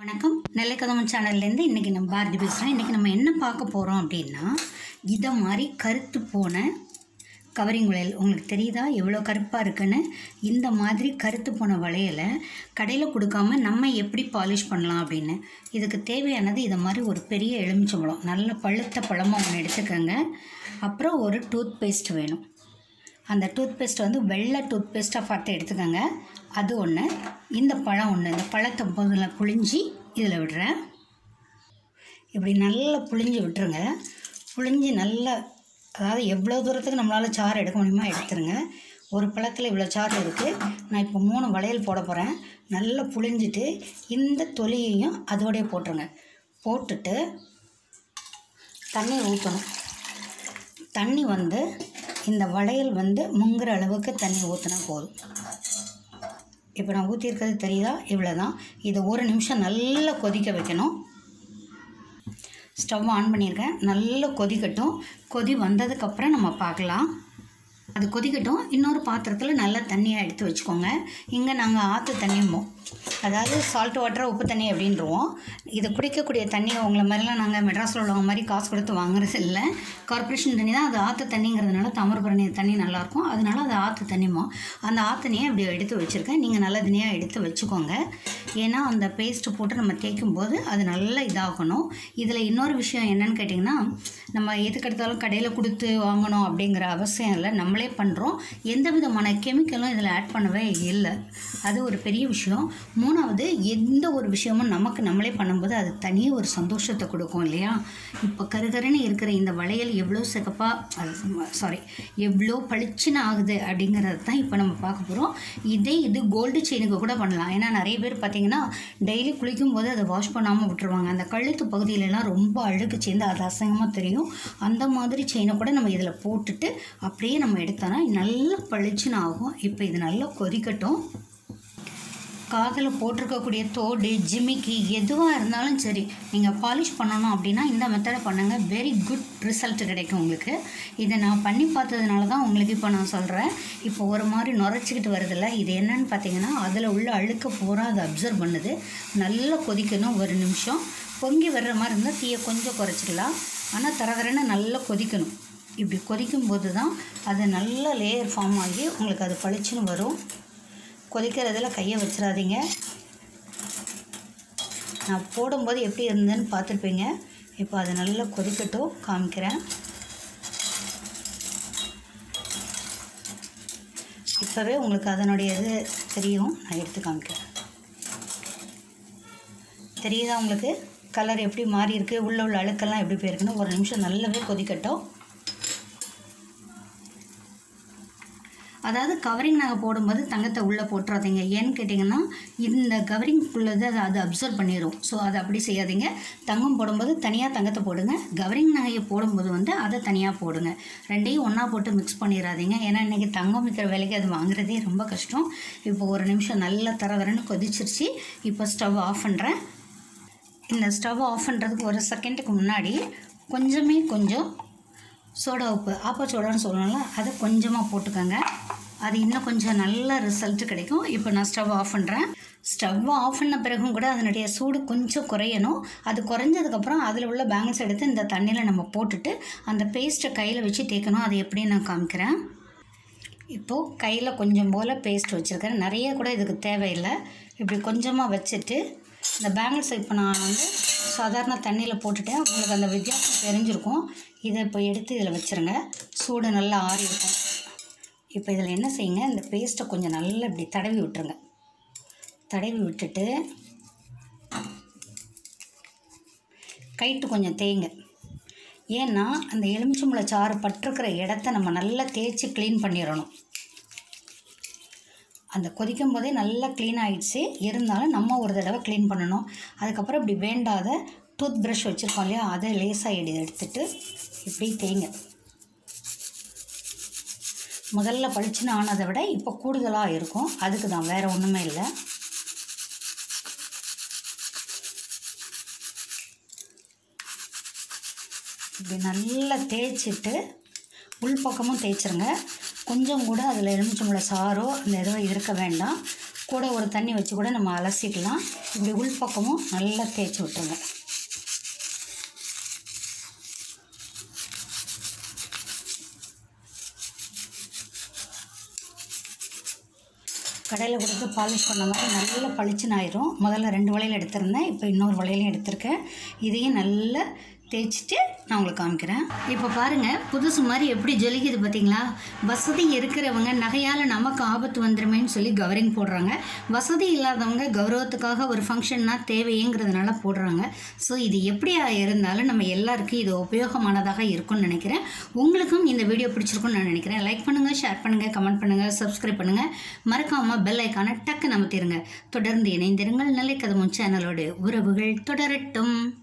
வணக்கம் நெல்லைக்கதமன் சேனல்லேருந்து இன்றைக்கி நம்ம பாரதி பேசுகிறேன் இன்றைக்கி நம்ம என்ன பார்க்க போகிறோம் அப்படின்னா இதை மாதிரி கருத்து போன கவரிங் வளையல் உங்களுக்கு தெரியுதா எவ்வளோ கருப்பாக இருக்குன்னு இந்த மாதிரி கருத்து போன வளையலை கடையில் கொடுக்காம நம்ம எப்படி பாலிஷ் பண்ணலாம் அப்படின்னு இதுக்கு தேவையானது இதை மாதிரி ஒரு பெரிய எலுமிச்சம்பழம் நல்ல பழுத்த பழமாக ஒன்று எடுத்துக்கோங்க அப்புறம் ஒரு டூத் பேஸ்ட் வேணும் அந்த டூத் பேஸ்ட் வந்து வெள்ளை டூத் பேஸ்ட்டாக பார்த்து எடுத்துக்கோங்க அது ஒன்று இந்த பழம் ஒன்று இந்த பழத்தை முதல்ல புழிஞ்சி இதில் விடுறேன் இப்படி நல்லா புழிஞ்சு விட்டுருங்க புழிஞ்சு நல்லா அதாவது எவ்வளோ தூரத்துக்கு நம்மளால் சாறு எடுக்க முடியுமோ எடுத்துருங்க ஒரு பழத்தில் இவ்வளோ சாறு இருக்குது நான் இப்போ மூணு வளையல் போட போகிறேன் நல்லா புழிஞ்சிட்டு இந்த தொலியையும் அதோடய போட்டுருங்க போட்டுட்டு தண்ணி ஊற்றணும் தண்ணி வந்து இந்த வளையல் வந்து முங்குற அளவுக்கு தண்ணி ஊற்றினா போதும் இப்போ நான் ஊற்றிருக்கிறது தெரியுதா இவ்வளோ தான் இதை ஒரு நிமிஷம் நல்லா கொதிக்க வைக்கணும் ஸ்டவ் ஆன் பண்ணியிருக்கேன் நல்லா கொதிக்கட்டும் கொதி வந்ததுக்கப்புறம் நம்ம பார்க்கலாம் அது கொதிக்கட்டும் இன்னொரு பாத்திரத்தில் நல்லா தண்ணியாக எடுத்து வச்சுக்கோங்க இங்கே நாங்கள் ஆற்று தண்ணியும்போம் அதாவது சால்ட் வாட்டர் உப்பு தண்ணி அப்படின்றவோம் இது குடிக்கக்கூடிய தண்ணியை உங்களை மாதிரிலாம் நாங்கள் மெட்ராஸில் உள்ளவங்க மாதிரி காசு கொடுத்து வாங்குறது இல்லை கார்ப்பரேஷன் தண்ணி தான் அது ஆற்று தண்ணிங்கிறதுனால தாமிரபரணி தண்ணி நல்லாயிருக்கும் அதனால அது ஆற்று தண்ணிமோ அந்த ஆற்று தண்ணியை அப்படி எடுத்து வச்சுருக்கேன் நீங்கள் நல்ல தண்ணியாக எடுத்து வச்சுக்கோங்க ஏன்னா அந்த பேஸ்ட்டு போட்டு நம்ம தேய்க்கும் போது அது நல்லா இதாகணும் இதில் இன்னொரு விஷயம் என்னன்னு கேட்டிங்கன்னா நம்ம எதுக்கு எடுத்தாலும் கடையில் கொடுத்து வாங்கணும் அப்படிங்கிற அவசியம் இல்லை நம்மளே பண்ணுறோம் எந்த விதமான கெமிக்கலும் இதில் ஆட் பண்ணவே இல்லை அது ஒரு பெரிய விஷயம் மூணாவது எந்த ஒரு விஷயமும் நமக்கு நம்மளே பண்ணும்போது அது தனி ஒரு சந்தோஷத்தை கொடுக்கும் இல்லையா இப்போ கருகருன்னு இருக்கிற இந்த வளையல் எவ்வளோ சிகப்பாக சாரி எவ்வளோ பளிச்சுன்னு ஆகுது அப்படிங்கிறது தான் இப்போ நம்ம பார்க்க போகிறோம் இதே இது கோல்டு செயினுக்கு கூட பண்ணலாம் ஏன்னா நிறைய பேர் பார்த்தீங்கன்னா டெய்லி குளிக்கும் போது அதை வாஷ் பண்ணாமல் விட்டுருவாங்க அந்த கழுத்து பகுதியிலலாம் ரொம்ப அழுக்கு சேர்ந்து அது அசங்கமாக தெரியும் அந்த மாதிரி செயினை கூட நம்ம இதில் போட்டுட்டு அப்படியே நம்ம எடுத்தோன்னா நல்லா பளிச்சுன்னு ஆகும் இப்போ இது நல்லா கொதிக்கட்டும் காதில் போட்டிருக்கக்கூடிய தோடு ஜிமிக்கி எதுவாக இருந்தாலும் சரி நீங்கள் பாலிஷ் பண்ணணும் அப்படின்னா இந்த மெத்தடை பண்ணுங்கள் வெரி குட் ரிசல்ட் கிடைக்கும் உங்களுக்கு இதை நான் பண்ணி பார்த்ததுனால தான் உங்களுக்கு இப்போ நான் சொல்கிறேன் இப்போ ஒரு மாதிரி நுரைச்சிக்கிட்டு வருதில்ல இது என்னன்னு பார்த்தீங்கன்னா அதில் உள்ள அழுக்க பூரா அதை அப்சர்வ் பண்ணுது நல்லா கொதிக்கணும் ஒரு நிமிஷம் பொங்கி வர்ற மாதிரி இருந்தால் தீயை கொஞ்சம் குறைச்சிக்கலாம் ஆனால் தரதரன்னு நல்லா கொதிக்கணும் இப்படி கொதிக்கும் போது தான் அது நல்ல லேயர் ஃபார்ம் ஆகி உங்களுக்கு அது பளிச்சுன்னு வரும் கொதிக்கிறதுல கையை வச்சிடாதீங்க நான் போடும்போது எப்படி இருந்ததுன்னு பார்த்துருப்பீங்க இப்போ அது நல்லா கொதிக்கட்டும் காமிக்கிறேன் இப்போவே உங்களுக்கு அதனுடைய இது தெரியும் நான் எடுத்து காமிக்கிறேன் தெரியுதா உங்களுக்கு கலர் எப்படி மாறி இருக்கு உள்ள உள்ள அழுக்கெல்லாம் எப்படி போயிருக்குன்னு ஒரு நிமிஷம் நல்லாவே கொதிக்கட்டும் அதாவது கவரிங் நகை போடும்போது தங்கத்தை உள்ளே போட்டுறாதீங்க ஏன்னு கேட்டிங்கன்னா இந்த கவரிங் உள்ளது அதை அது அப்சர்வ் பண்ணிடும் ஸோ அதை அப்படி செய்யாதீங்க தங்கம் போடும்போது தனியாக தங்கத்தை போடுங்க கவரிங் நகையை போடும்போது வந்து அதை தனியாக போடுங்க ரெண்டையும் ஒன்றா போட்டு மிக்ஸ் பண்ணிடாதீங்க ஏன்னா இன்றைக்கி தங்கம் விற்கிற விலைக்கு அது வாங்குறதே ரொம்ப கஷ்டம் இப்போ ஒரு நிமிஷம் நல்லா தரதரன்னு கொதிச்சிருச்சு இப்போ ஸ்டவ் ஆஃப் பண்ணுறேன் இந்த ஸ்டவ் ஆஃப் பண்ணுறதுக்கு ஒரு செகண்டுக்கு முன்னாடி கொஞ்சமே கொஞ்சம் சோடா உப்பு ஆப்பா சோடான்னு சொல்லணும்ல அதை கொஞ்சமாக போட்டுக்கோங்க அது இன்னும் கொஞ்சம் நல்ல ரிசல்ட் கிடைக்கும் இப்போ நான் ஸ்டவ் ஆஃப் பண்ணுறேன் ஸ்டவ் ஆஃப் பண்ண பிறகும் கூட அதனுடைய சூடு கொஞ்சம் குறையணும் அது குறைஞ்சதுக்கப்புறம் அதில் உள்ள பேங்கிள்ஸ் எடுத்து இந்த தண்ணியில் நம்ம போட்டுட்டு அந்த பேஸ்ட்டை கையில் வச்சு தேய்க்கணும் அது எப்படின்னு நான் காமிக்கிறேன் இப்போது கையில் கொஞ்சம் போல் பேஸ்ட் வச்சுருக்கேன் நிறைய கூட இதுக்கு தேவையில்லை இப்படி கொஞ்சமாக வச்சுட்டு இந்த பேங்கிள்ஸ் இப்போ நான் வந்து சாதாரண தண்ணியில் போட்டுட்டேன் உங்களுக்கு அந்த வித்தியாசம் தெரிஞ்சிருக்கும் இதை இப்போ எடுத்து இதில் வச்சுருங்க சூடு நல்லா ஆறி இருக்கும் இப்போ இதில் என்ன செய்யுங்க இந்த பேஸ்ட்டை கொஞ்சம் நல்லா இப்படி தடவி விட்டுருங்க தடவி விட்டுட்டு கைட்டு கொஞ்சம் தேய்ங்க ஏன்னா அந்த எலுமிச்சம்பழ சாறு பட்டிருக்கிற இடத்த நம்ம நல்லா தேய்ச்சி க்ளீன் பண்ணிடணும் அந்த கொதிக்கும் போதே நல்லா க்ளீன் ஆகிடுச்சு இருந்தாலும் நம்ம ஒரு தடவை க்ளீன் பண்ணணும் அதுக்கப்புறம் இப்படி வேண்டாத டூத் ப்ரஷ் வச்சுருக்கோம் இல்லையா அதை லேசாக எடு எடுத்துட்டு இப்படி தேய்ங்க முதல்ல பளிச்சுன்னு ஆனதை விட இப்போ கூடுதலாக இருக்கும் அதுக்கு தான் வேறு ஒன்றுமே இல்லை இப்படி நல்லா தேய்ச்சிட்டு உள்பக்கமும் தேய்ச்சிருங்க கொஞ்சம் கூட அதில் எலுமிச்சம்பழ சாரோ அந்த எதுவும் இருக்க வேண்டாம் கூட ஒரு தண்ணி வச்சு கூட நம்ம அலசிக்கலாம் இப்படி உள்பக்கமும் நல்லா தேய்ச்சி விட்டுருங்க கடையில் கொடுத்து பாலிஷ் பண்ண மாதிரி நல்லா பளிச்சுன்னு ஆயிரும் முதல்ல ரெண்டு வளையல் எடுத்திருந்தேன் இப்போ இன்னொரு வளையலையும் எடுத்திருக்கேன் இதையும் நல்லா தேய்ச்சிட்டு நான் உங்களுக்கு காமிக்கிறேன் இப்போ பாருங்கள் புதுசு மாதிரி எப்படி ஜொலிக்குது பார்த்தீங்களா வசதி இருக்கிறவங்க நகையால் நமக்கு ஆபத்து வந்துருமேன்னு சொல்லி கவரிங் போடுறாங்க வசதி இல்லாதவங்க கௌரவத்துக்காக ஒரு ஃபங்க்ஷன்னா தேவையேங்கிறதுனால போடுறாங்க ஸோ இது எப்படியா இருந்தாலும் நம்ம எல்லாருக்கும் இது உபயோகமானதாக இருக்கும்னு நினைக்கிறேன் உங்களுக்கும் இந்த வீடியோ பிடிச்சிருக்கும்னு நான் நினைக்கிறேன் லைக் பண்ணுங்கள் ஷேர் பண்ணுங்கள் கமெண்ட் பண்ணுங்கள் சப்ஸ்கிரைப் பண்ணுங்கள் மறக்காமல் பெல் ஐக்கானை டக்கு நமத்திருங்க தொடர்ந்து இணைந்திருங்கள் நிலைக்கதமும் சேனலோடு உறவுகள் தொடரட்டும்